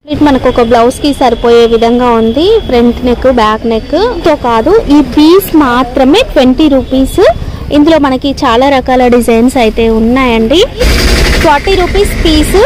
ఇది మనకు ఒక బ్లౌజ్ కి సరిపోయే విధంగా ఉంది ఫ్రంట్ నెక్ బ్యాక్ నెక్ తో కాదు ఈ పీస్ మాత్రమే ట్వంటీ రూపీస్ ఇందులో మనకి చాలా రకాల డిజైన్స్ అయితే ఉన్నాయండి ఫార్టీ రూపీస్ పీస్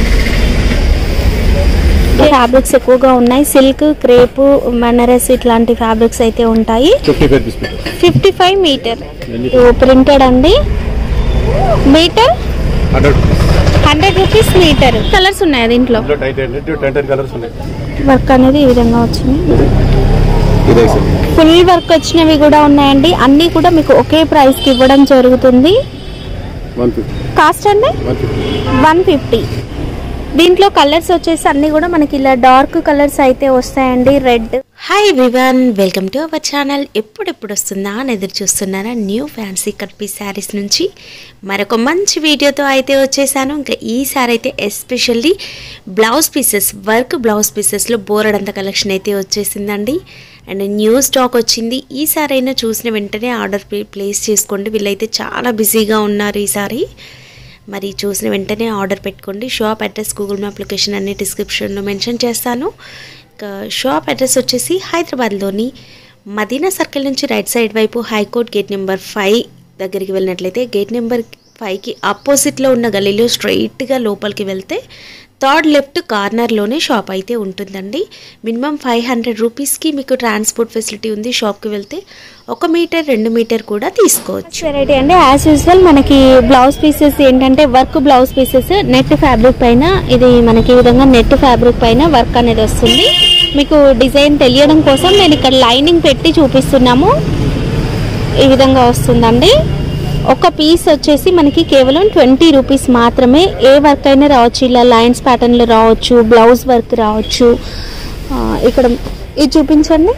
ఫ్యాబ్రిక్స్ ఎక్కువగా ఉన్నాయి సిల్క్ క్రేప్ బనారస్ ఇట్లాంటి ఫ్యాబ్రిక్స్ అయితే ఉంటాయి fifty five rupees meter fifty five meter printed అండి meter hundred rupees hundred rupees meter colours ఉన్నాయి దీంట్లో ఇందులో tight ten ten ten colours ఉన్నాయి వర్క్ అనేది ఈ విధంగా వచ్చింది ఇదే సార్ ఫుల్ వర్క్ వచ్చినవి కూడా ఉన్నాయండి అన్నీ కూడా మీకు ఒకే ప్రైస్ కి ఇవ్వడం జరుగుతుంది వన్ ఫిఫ్టీ కాస్ట్ అండి వన్ ఫిఫ్టీ వన్ ఫిఫ్టీ దీంట్లో కలర్స్ వచ్చేసి అన్ని కూడా మనకి ఇలా డార్క్ కలర్స్ అయితే వస్తాయండి red hi everyone welcome to our channel ఎప్పుడెప్పుడు వస్తుందా అని ఎదురు చూస్తున్నారా new fancy cut piece saris నుంచి మరొక మంచి వీడియోతో అయితే వచ్చేసాను ఇంకా ఈ సారీ అయితే especially blouse pieces work blouse పీసెస్లో బోరడంత కలెక్షన్ అయితే వచ్చేసిందండి అండ్ న్యూ స్టాక్ వచ్చింది ఈ సారీ అయినా చూసిన వెంటనే ఆర్డర్ ప్లేస్ చేసుకోండి వీళ్ళైతే చాలా బిజీగా ఉన్నారు ఈ సారీ మరి చూసిన వెంటనే ఆర్డర్ పెట్టుకోండి shop address Google map location అన్ని డిస్క్రిప్షన్లో మెన్షన్ చేస్తాను ఇంకా షాప్ అడ్రస్ వచ్చేసి హైదరాబాద్లోని మదీనా సర్కిల్ నుంచి రైట్ సైడ్ వైపు హైకోర్ట్ గేట్ నెంబర్ ఫైవ్ దగ్గరికి వెళ్ళినట్లయితే గేట్ నెంబర్ ఫైవ్కి ఆపోజిట్లో ఉన్న గల్లీలో స్ట్రైట్గా లోపలికి వెళ్తే థర్డ్ లెఫ్ట్ కార్నర్లోనే షాప్ అయితే ఉంటుందండి మినిమం ఫైవ్ హండ్రెడ్ రూపీస్కి మీకు ట్రాన్స్పోర్ట్ ఫెసిలిటీ ఉంది షాప్కి వెళ్తే ఒక మీటర్ రెండు మీటర్ కూడా తీసుకోవచ్చు వెరైటీ అండి యాజ్ యూజువల్ మనకి బ్లౌజ్ పీసెస్ ఏంటంటే work blouse pieces net fabric పైన ఇది మనకి ఈ విధంగా నెట్ ఫ్యాబ్రిక్ పైన వర్క్ అనేది వస్తుంది మీకు డిజైన్ తెలియడం కోసం నేను ఇక్కడ లైనింగ్ పెట్టి చూపిస్తున్నాము ఈ విధంగా వస్తుందండి ఒక పీస్ వచ్చేసి మనకి కేవలం ట్వంటీ రూపీస్ మాత్రమే ఏ వర్క్ అయినా రావచ్చు ఇలా లైన్స్ ప్యాటర్న్లో రావచ్చు బ్లౌజ్ వర్క్ రావచ్చు ఆ, ఇక్కడ ఇది చూపించండి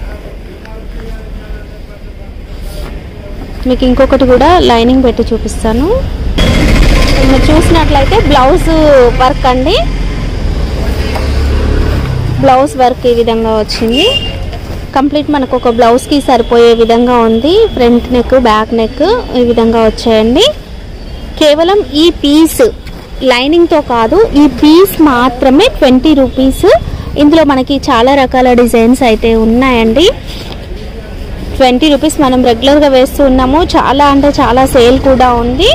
మీకు ఇంకొకటి కూడా లైనింగ్ పెట్టి చూపిస్తాను మీరు చూసినట్లయితే బ్లౌజ్ వర్క్ అండి బ్లౌజ్ వర్క్ ఈ విధంగా వచ్చింది కంప్లీట్ మనకు ఒక బ్లౌజ్కి సరిపోయే విధంగా ఉంది ఫ్రంట్ నెక్ బ్యాక్ నెక్ ఈ విధంగా వచ్చాయండి కేవలం ఈ పీస్ లైనింగ్తో కాదు ఈ పీస్ మాత్రమే ట్వంటీ రూపీస్ ఇందులో మనకి చాలా రకాల డిజైన్స్ అయితే ఉన్నాయండి ట్వంటీ రూపీస్ మనం రెగ్యులర్గా వేస్తూ ఉన్నాము చాలా అంటే చాలా సేల్ కూడా ఉంది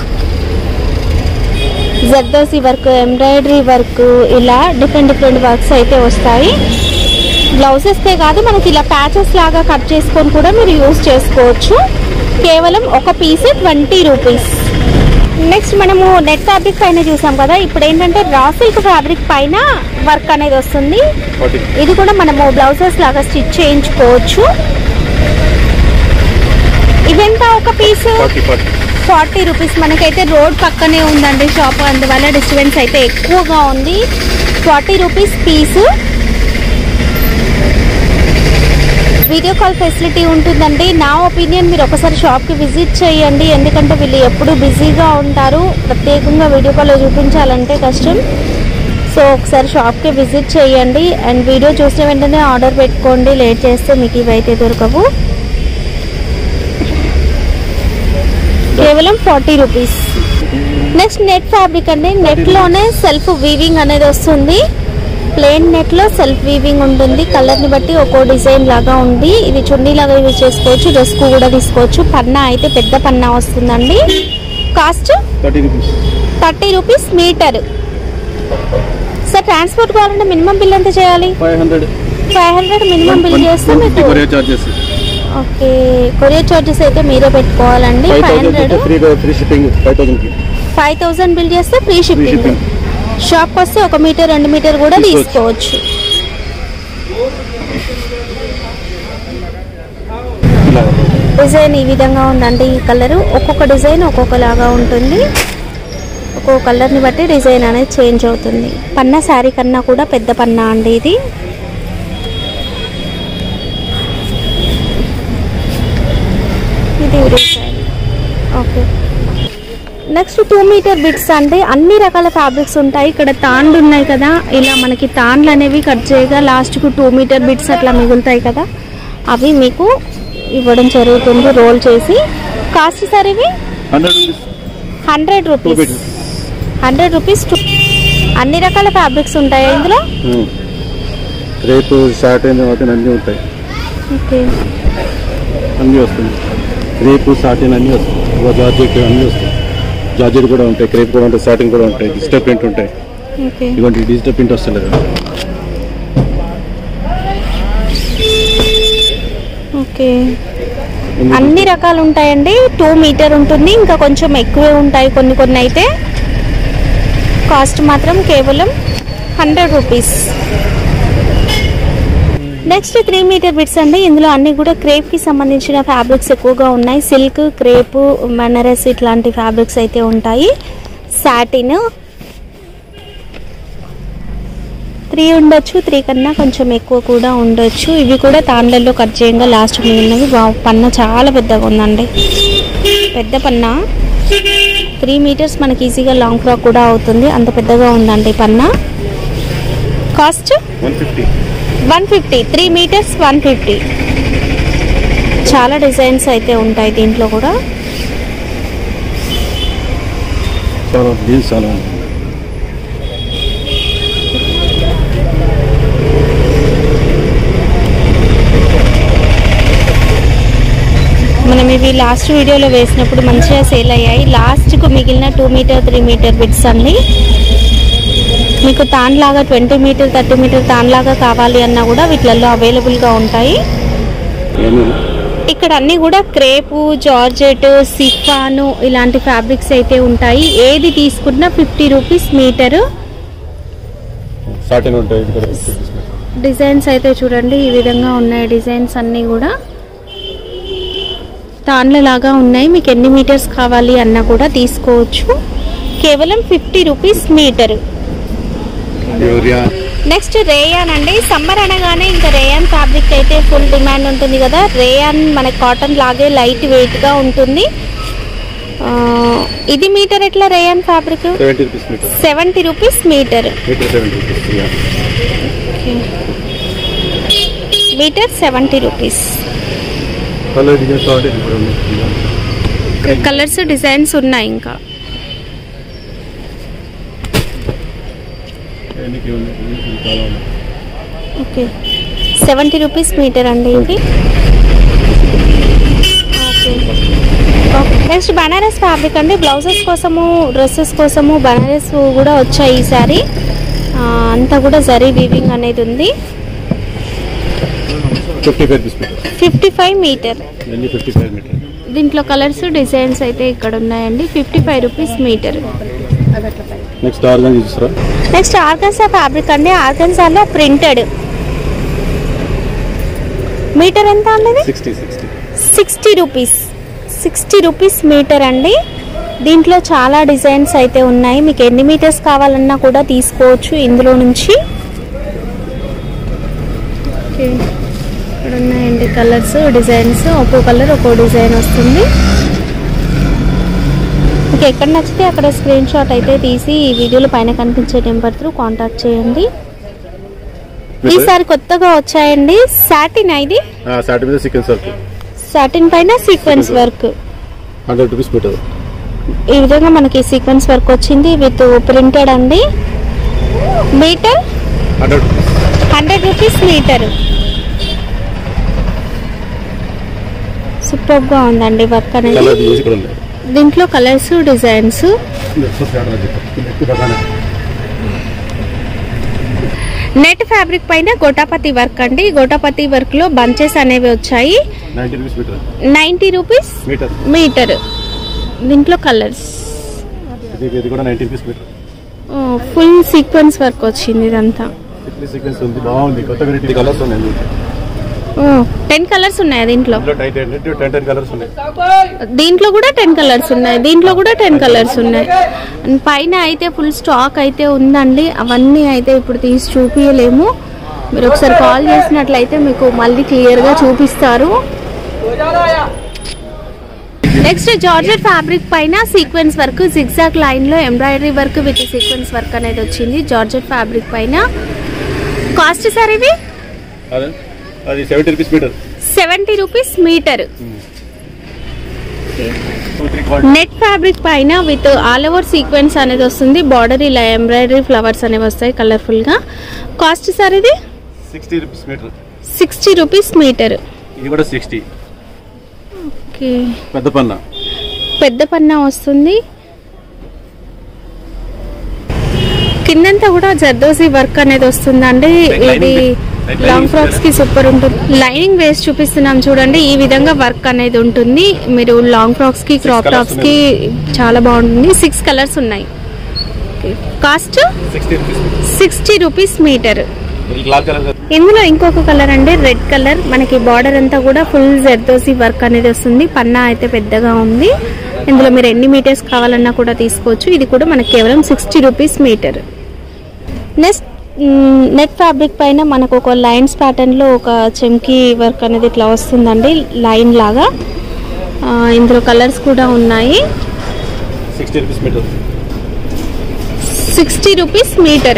జర్దోసి వర్క్ ఎంబ్రాయిడరీ వర్క్ ఇలా డిఫరెంట్ డిఫరెంట్ వర్క్స్ అయితే వస్తాయి బ్లౌజెస్కే కాదు మనకి ఇలా ప్యాచెస్ లాగా కట్ చేసుకొని కూడా మీరు యూస్ చేసుకోవచ్చు కేవలం ఒక పీస్ ట్వంటీ రూపీస్ నెక్స్ట్ మనము నెట్ ఫ్యాబ్రిక్ పైన చూసాం కదా ఇప్పుడు ఏంటంటే రా సిల్క్ ఫ్యాబ్రిక్ పైన వర్క్ అనేది వస్తుంది ఫార్టీ ఇది కూడా మనము బ్లౌజెస్ లాగా స్టిచ్ చేయించుకోవచ్చు ఇవెంత ఒక piece forty forty forty rupees మనకైతే రోడ్ పక్కనే ఉందండి షాప్ అందువల్ల డిస్టర్బెన్స్ అయితే ఎక్కువగా ఉంది forty rupees piece video call facility ఉంటుందండి నా ఒపీనియన్ మీరు ఒకసారి షాప్కి విజిట్ చేయండి ఎందుకంటే వీళ్ళు ఎప్పుడు బిజీగా ఉంటారు ప్రత్యేకంగా వీడియో కాల్లో చూపించాలంటే కష్టం సో ఒకసారి షాప్కి విజిట్ చేయండి అండ్ వీడియో చూసిన వెంటనే ఆర్డర్ పెట్టుకోండి లేట్ చేస్తే మీకు ఇవైతే దొరకవు కేవలం forty rupees next net fabric అండి నెట్లోనే సెల్ఫ్ వీవింగ్ అనేది వస్తుంది ప్లెయిన్ నెట్లో సెల్ఫ్ వీవింగ్ ఉంటుంది కలర్ని బట్టి ఒక్కో డిజైన్ లాగా ఉంది ఇది చున్నీ లాగా యూజ్ చేసుకోవచ్చు డ్రెస్కు కూడా తీసుకోవచ్చు పన్నా అయితే పెద్ద పన్నా వస్తుందండి cost thirty rupees thirty rupees meter sir transport కావాలంటే మినిమం బిల్ ఎంత చేయాలి five hundred five hundred minimum bill చేస్తే మీకు courier charges okay courier charges అయితే మీరే పెట్టుకోవాలండి five five thousand hundred free free shipping five థౌసండ్కి ఫైవ్ థౌసండ్ బిల్ చేస్తే ఫ్రీ షిప్పింగ్ shipping. షాప్కి వస్తే ఒక మీటర్ రెండు మీటర్ కూడా తీసుకోవచ్చు. తీసుకోవచ్చు ఇలా డిజైన్ ఈ విధంగా ఉందండి ఈ కలర్ ఒక్కొక్క డిజైన్ ఒక్కొక్కలాగా ఉంటుంది ఒక్కొక్క కలర్ని బట్టి డిజైన్ అనేది చేంజ్ అవుతుంది పన్నా శారీ కన్నా కూడా పెద్ద పన్నా అండి ఇది ఇది design okay next two meter bits అంటే అన్ని రకాల ఫ్యాబ్రిక్స్ ఉంటాయి ఇక్కడ తాండ్లు ఉన్నాయి కదా ఇలా మనకి తాండ్లు అనేవి కట్ చేయగా లాస్ట్కు టూ మీటర్ బిట్స్ అట్లా మిగులుతాయి కదా అవి మీకు ఇవ్వడం జరుగుతుంది రోల్ చేసి కాస్ట్ సార్ ఇవి hundred rupees hundred two rupees meters hundred rupees two అన్ని రకాల ఫ్యాబ్రిక్స్ ఉంటాయా ఇందులో రేపు షార్ట్ అయిన తర్వాత అన్నీ ఉంటాయి ఓకే అన్నీ వస్తుంది రేపు సాటిన్ అన్నీ వస్తాయి ఇగో జార్జెట్ అన్నీ వస్తాయి జార్జెట్ కూడా ఉంటాయి క్రేప్ కూడా ఉంటాయి సాటిన్ కూడా ఉంటాయి డిజిటల్ ప్రింట్ ఉంటాయి ఓకే ఇటువంటి డిజిటల్ ప్రింట్ వస్తుంది కదా ఓకే అన్ని రకాలు ఉంటాయండి టూ మీటర్ ఉంటుంది ఇంకా కొంచెం ఎక్కువే ఉంటాయి కొన్ని కొన్ని అయితే కాస్ట్ మాత్రం కేవలం hundred rupees next three meter bits అండి ఇందులో అన్ని కూడా క్రేప్ కి సంబంధించిన ఫ్యాబ్రిక్స్ ఎక్కువగా ఉన్నాయి సిల్క్ క్రేప్ బనారస్ ఇట్లాంటి ఫ్యాబ్రిక్స్ అయితే ఉంటాయి సాటిన్ త్రీ ఉండొచ్చు త్రీ కన్నా కొంచెం ఎక్కువ కూడా ఉండొచ్చు ఇవి కూడా తాండ్లలో కట్ చేయంగా లాస్ట్ మిగిలినవి వా- పన్న చాలా పెద్దగా ఉందండి పెద్ద పన్న త్రీ మీటర్స్ మనకి ఈజీగా లాంగ్ ఫ్రాక్ కూడా అవుతుంది అంత పెద్దగా ఉందండి పన్న cost one fifty one fifty three meters one fifty చాలా డిజైన్స్ అయితే ఉంటాయి దీంట్లో కూడా చాలా డీల్స్ చాలా ఉన్నాయి మనం ఇవి లాస్ట్ వీడియోలో వేసినప్పుడు మంచిగా సేల్ అయ్యాయి లాస్ట్కు మిగిలిన two meter three meter bits అన్ని మీకు తాన్ లాగా ట్వంటీ మీటర్ థర్టీ మీటర్ తాన్ లాగా కావాలి అన్నా కూడా వీటిలలో అవైలబుల్గా ఉంటాయి ఇవన్నీ ఇక్కడ అన్ని కూడా క్రేపు జార్జెట్ సిఫాను ఇలాంటి ఫ్యాబ్రిక్స్ అయితే ఉంటాయి ఏది తీసుకున్నా ఫిఫ్టీ రూపీస్ మీటరు సాటిన్ ఉంటాయి ఇది కూడా డిజైన్స్ అయితే చూడండి ఈ విధంగా ఉన్నాయి డిజైన్స్ అన్నీ కూడా తాన్ల లాగా ఉన్నాయి మీకు ఎన్ని మీటర్స్ కావాలి అన్నా కూడా తీసుకోవచ్చు కేవలం ఫిఫ్టీ రూపీస్ మీటర్ యూరియా నెక్స్ట్ రేయాన్ అండి సమ్మర్ అనగానే ఇంకా రేయాన్ ఫ్యాబ్రిక్ అయితే ఫుల్ డిమాండ్ ఉంటుంది కదా రేయాన్ మన కాటన్ లాగే లైట్ వెయిట్ గా ఉంటుంది ఆ, ఇది మీటర్ ఎట్లా rayon fabric seventy rupees meter seventy rupees meter meter seventy rupees yeah. Meter seventy rupees colour designs కాబట్టి ఇది కూడా ఉంది. కలర్స్ డిజైన్స్ ఉన్నాయి ఇంకా ఎన్నికి ఉన్నాయి? ఇది చాలా ఉన్నాయి. ఓకే సెవెంటీ రూపీస్ మీటర్ అండి ఇది ఓకే నెక్స్ట్ బనారస్ ఫ్యాబ్రిక్ అండి బ్లౌజెస్ కోసము డ్రెస్సెస్ కోసము బనారస్ కూడా వచ్చాయి ఈసారి ఆ, అంతా కూడా జరీ వీవింగ్ అనేది ఉంది fifty five rupees meter fifty five meter ఇవన్నీ ఫిఫ్టీ ఫైవ్ మీటర్ దీంట్లో కలర్స్ డిజైన్స్ అయితే ఇక్కడ ఉన్నాయండి fifty five rupees meter next ఆర్గన్ చూసారా నెక్స్ట్ ఆర్గన్సా ఫ్యాబ్రిక్ అండి ఆర్గన్సాలో ప్రింటెడ్ మీటర్ ఎంత అండి sixty sixty sixty rupees sixty rupees meter అండి దీంట్లో చాలా డిజైన్స్ అయితే ఉన్నాయి మీకు ఎన్ని మీటర్స్ కావాలన్నా కూడా తీసుకోవచ్చు ఇందులో నుంచి ఓకే. ఇక్కడ ఉన్నాయండి కలర్స్ డిజైన్స్ ఒక్కో కలర్ ఒక్కో డిజైన్ వస్తుంది మీకు ఎక్కడ నచ్చితే అక్కడ స్క్రీన్ షాట్ అయితే తీసి ఈ వీడియోలో పైన కనిపించే నెంబర్ త్రూ కాంటాక్ట్ చేయండి ఈసారి కొత్తగా వచ్చాయండి సాటిన్ ఇది సాటి మీద సీక్వెన్స్ వర్క్ సాటిన్ పైన sequence work hundred rupees meter ఈ విధంగా మనకి సీక్వెన్స్ వర్క్ వచ్చింది విత్ ప్రింటెడ్ అండి meter hundred rupees hundred rupees meter super గా ఉందండి వర్క్ కలర్ అనేది డిజైన్స్ కూడా ఉన్నాయి దీంట్లో కలర్స్ డిజైన్స్ నెట్ ఫ్యాబ్రిక్ పైన గోటాపతి వర్క్ అండి గోటాపతి వర్క్ లో బంచెస్ అనేవి వచ్చాయి ninety rupees meter ninety rupees meter meter దీంట్లో కలర్స్ ఇది ఇది కూడా ninety rupees meter full sequence work వచ్చింది ఇదంతా ఇట్లీ సీక్వెన్స్ ఉంది బాగుంది కొత్త వెరైటీ కలర్స్ ఉన్నాయి టెన్ కలర్స్ ఉన్నాయి దీంట్లో ఇందులో టైట్ ఏంటంటే టెన్ టెన్ కలర్స్ ఉన్నాయి దీంట్లో కూడా టెన్ కలర్స్ ఉన్నాయి దీంట్లో కూడా టెన్ కలర్స్ ఉన్నాయి అండ్ పైన అయితే ఫుల్ స్టాక్ అయితే ఉందండి అవన్నీ అయితే ఇప్పుడు తీసి చూపించలేము మీరు ఒకసారి కాల్ చేసినట్లయితే మీకు మళ్ళీ క్లియర్గా చూపిస్తారు నెక్స్ట్ జార్జెట్ ఫ్యాబ్రిక్ పైన సీక్వెన్స్ వర్క్ జిగ్జాగ్ లైన్ లో embroidery work with sequence work అనేది వచ్చింది జార్జెట్ ఫ్యాబ్రిక్ పైన కాస్ట్ సార్ ఇది అదే అది seventy rupees meter seventy rupees meter two three quality net fabric పైన విత్ ఆల్ ఓవర్ సీక్వెన్స్ అనేది వస్తుంది బార్డర్ ఇలా ఎంబ్రాయిడరీ ఫ్లవర్స్ అనేవి వస్తాయి కలర్ఫుల్ గా కాస్ట్ సార్ ఇది sixty rupees meter sixty rupees meter ఇది కూడా సిక్స్టీ ఓకే పెద్ద పన్న పెద్ద పన్నా వస్తుంది కిందంతా కూడా జర్దోజీ వర్క్ అనేది వస్తుందండి Like lining ఇది bit- like long lining frocks కి సూపర్ ఉంటుంది లైనింగ్ వేసి చూపిస్తున్నాం చూడండి ఈ విధంగా వర్క్ అనేది ఉంటుంది మీరు లాంగ్ ఫ్రాక్స్ కి క్రాప్ colours టాప్స్ కి చాలా బాగుంటుంది సిక్స్ కలర్స్ ఉన్నాయి cost sixty rupees sixty rupees meter లాల్ కలర్ ఇందులో ఇంకొక కలర్ అండి రెడ్ కలర్ మనకి బార్డర్ అంతా కూడా ఫుల్ జెర్దోసి వర్క్ అనేది వస్తుంది పన్నా అయితే పెద్దగా ఉంది ఇందులో మీరు ఎన్ని మీటర్స్ కావాలన్నా కూడా తీసుకోవచ్చు ఇది కూడా మనకి కేవలం sixty rupees meter next net fabric పైన మనకు ఒక లైన్స్ ప్యాటర్న్ లో ఒక చెంకీ వర్క్ అనేది ఇట్లా వస్తుందండి లైన్ లాగా ఆ, ఇందులో కలర్స్ కూడా ఉన్నాయి sixty rupees meter sixty rupees meter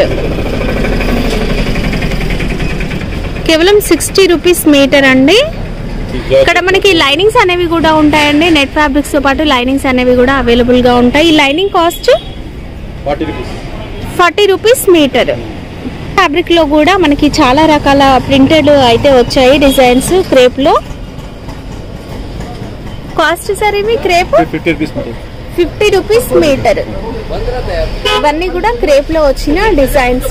కేవలం సిక్స్టీ రూపీస్ మీటర్ అండి ఇక్కడ మనకి లైనింగ్స్ అనేవి కూడా ఉంటాయండి నెట్ ఫ్యాబ్రిక్స్ తో పాటు లైనింగ్స్ అనేవి కూడా అవైలబుల్ గా ఉంటాయి ఈ lining cost forty rupees forty rupees meter fabric లో కూడా మనకి చాలా రకాల ప్రింటెడ్ అయితే వచ్చాయి డిజైన్స్ క్రేప్ లో కాస్ట్ సార్ ఇవి crepe fifty rupees meter fifty rupees meter ఇవన్నీ కూడా క్రేప్ లో వచ్చిన డిజైన్స్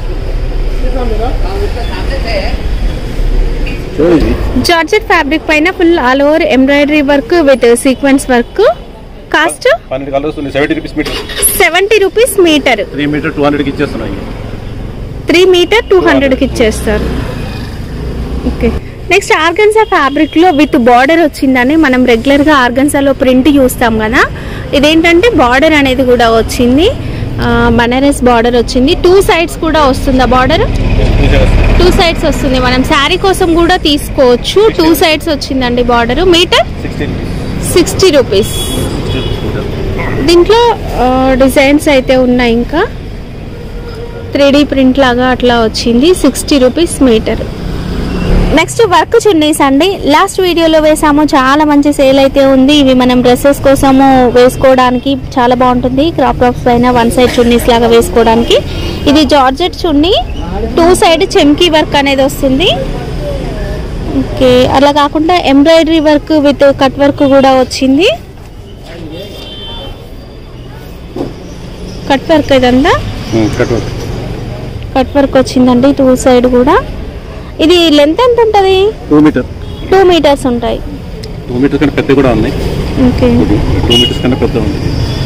చూడండి జార్జెట్ ఫ్యాబ్రిక్ పైన full all over embroidery work with sequence work cost పన్నెండు కలర్స్ ఉన్నాయి seventy rupees meter seventy rupees meter three meter two హండ్రెడ్కి ఇచ్చేస్తున్నాయి త్రీ మీటర్ టూ హండ్రెడ్కి ఇచ్చేస్తారు ఓకే నెక్స్ట్ ఆర్గన్సా ఫ్యాబ్రిక్ లో విత్ బార్డర్ వచ్చిందని మనం రెగ్యులర్ గా ఆర్గన్సాలో ప్రింట్ చూస్తాం కదా ఇదేంటంటే బార్డర్ అనేది కూడా వచ్చింది ఆ, బనారస్ బార్డర్ వచ్చింది టూ సైడ్స్ కూడా వస్తుందా బార్డర్ టూ సైడ్స్ వస్తుంది మనం శారీ కోసం కూడా తీసుకోవచ్చు టూ సైడ్స్ వచ్చిందండి border meter sixty rupees sixty rupees sixty rupees meter దీంట్లో డిజైన్స్ అయితే ఉన్నాయి ఇంకా త్రీ ప్రింట్ లాగా అట్లా వచ్చింది sixty rupees meter next work chunnis అండి లాస్ట్ వీడియోలో వేసాము చాలా మంచి సేల్ అయితే ఉంది ఇవి మనం డ్రెస్సెస్ కోసము వేసుకోవడానికి చాలా బాగుంటుంది క్రాప్ టాప్స్ పైన వన్ సైడ్ చున్నీస్ లాగా వేసుకోవడానికి ఇది జార్జెట్ చున్నీ టూ సైడ్ చెమ్కీ వర్క్ అనేది వస్తుంది ఓకే అలా కాకుండా embroidery work with cut work కూడా వచ్చింది కట్ వర్క్ ఇదంతా కట్ కట్ వర్క్ వచ్చిందండి టూ సైడ్ కూడా ఇది లెంత్ ఎంత ఉంటుంది టూ మీటర్ టూ మీటర్స్ ఉంటాయి టూ మీటర్స్ కన్నా పెద్ద కూడా ఉన్నాయి ఓకే టూ మీటర్స్ కన్నా పెద్ద ఉంది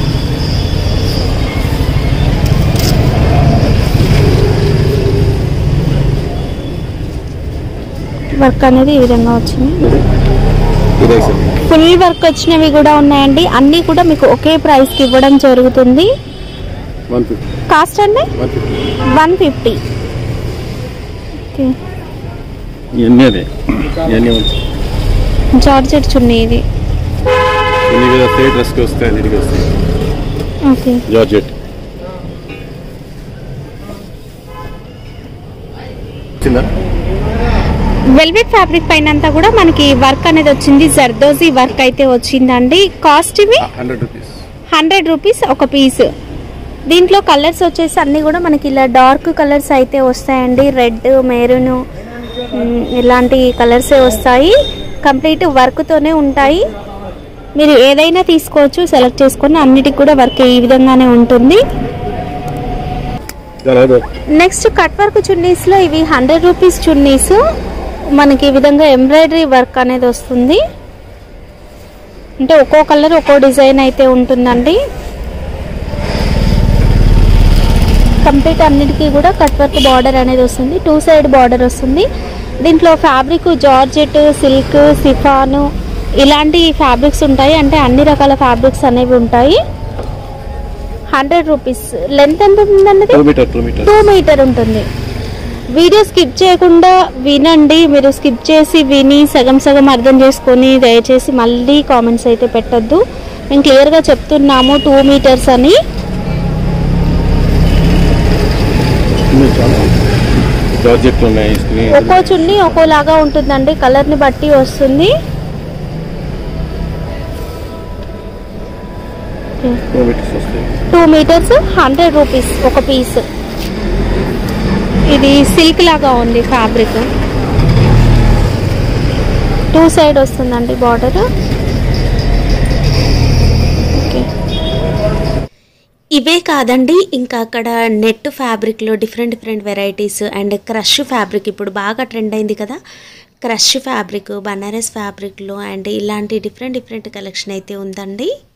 వర్క్ అనేది ఈ విధంగా వచ్చింది ఇదే సార్ ఫుల్ వర్క్ వచ్చినవి కూడా ఉన్నాయండి అన్నీ కూడా మీకు ఒకే ప్రైస్కి ఇవ్వడం జరుగుతుంది వన్ ఫిఫ్టీ కాస్ట్ అండి one fifty one fifty okay ఇవన్నీ అదే ఇవన్నీ ఉంది జార్జెట్ చున్నీ ఇది ఇన్ని మీద వస్తాయి డ్రెస్కి వస్తాయి అన్నిటికి వస్తాయి ఓకే జార్జెట్ వచ్చిందా వెల్వెట్ ఫ్యాబ్రిక్ పైన అంతా కూడా మనకి వర్క్ అనేది వచ్చింది జర్దోజీ వర్క్ అయితే వచ్చిందండి కాస్ట్ ఇవి హండ్రెడ్ రూపీస్ హండ్రెడ్ రూపీస్ ఒక పీస్ దీంట్లో కలర్స్ వచ్చేసి అన్నీ కూడా మనకి ఇలా డార్క్ కలర్స్ అయితే వస్తాయండి రెడ్ మెరూన్ ఇలాంటి కలర్సే వస్తాయి కంప్లీట్ వర్క్తోనే ఉంటాయి మీరు ఏదైనా తీసుకోవచ్చు సెలెక్ట్ చేసుకొని అన్నిటికి కూడా వర్క్ ఈ విధంగానే ఉంటుంది చాలా నెక్స్ట్ కట్ వర్క్ చున్నీస్లో ఇవి హండ్రెడ్ రూపీస్ చున్నీస్ మనకి ఈ విధంగా ఎంబ్రాయిడరీ వర్క్ అనేది వస్తుంది అంటే ఒక్కో కలర్ ఒక్కో డిజైన్ అయితే ఉంటుందండి కంప్లీట్ అన్నిటికీ కూడా కట్ వర్క్ బార్డర్ అనేది వస్తుంది టూ సైడ్ బార్డర్ వస్తుంది దీంట్లో ఫ్యాబ్రిక్ జార్జెట్ సిల్క్ సిఫాను ఇలాంటి ఫ్యాబ్రిక్స్ ఉంటాయి అంటే అన్ని రకాల ఫ్యాబ్రిక్స్ అనేవి ఉంటాయి హండ్రెడ్ రూపీస్ లెంత్ ఎంత ఉందండి ఇది? Two meter two meter two meter ఉంటుంది వీడియో స్కిప్ చేయకుండా వినండి మీరు స్కిప్ చేసి విని సగం సగం అర్థం చేసుకొని దయచేసి మళ్ళీ కామెంట్స్ అయితే పెట్టొద్దు మేము క్లియర్గా చెప్తున్నాము టూ మీటర్స్ అని చాలా జార్జెట్ ఉన్నాయి స్క్రీన్ ఒక్కో చున్నీ ఒక్కోలాగా ఉంటుందండి కలర్ని బట్టి వస్తుంది ఓకే టూ మీటర్స్ వస్తాయి టూ మీటర్స్ హండ్రెడ్ రూపీస్ ఒక పీస్ ఇది సిల్క్ లాగా ఉంది ఫ్యాబ్రిక్ టూ సైడ్ వస్తుందండి బార్డర్ ఓకే ఇవే కాదండి ఇంకా అక్కడ నెట్ ఫ్యాబ్రిక్లో different different varieties and crush fabric ఇప్పుడు బాగా ట్రెండ్ అయింది కదా క్రష్ ఫ్యాబ్రిక్ బనారస్ ఫ్యాబ్రిక్లో అండ్ ఇలాంటి డిఫరెంట్ డిఫరెంట్ కలెక్షన్ అయితే ఉందండి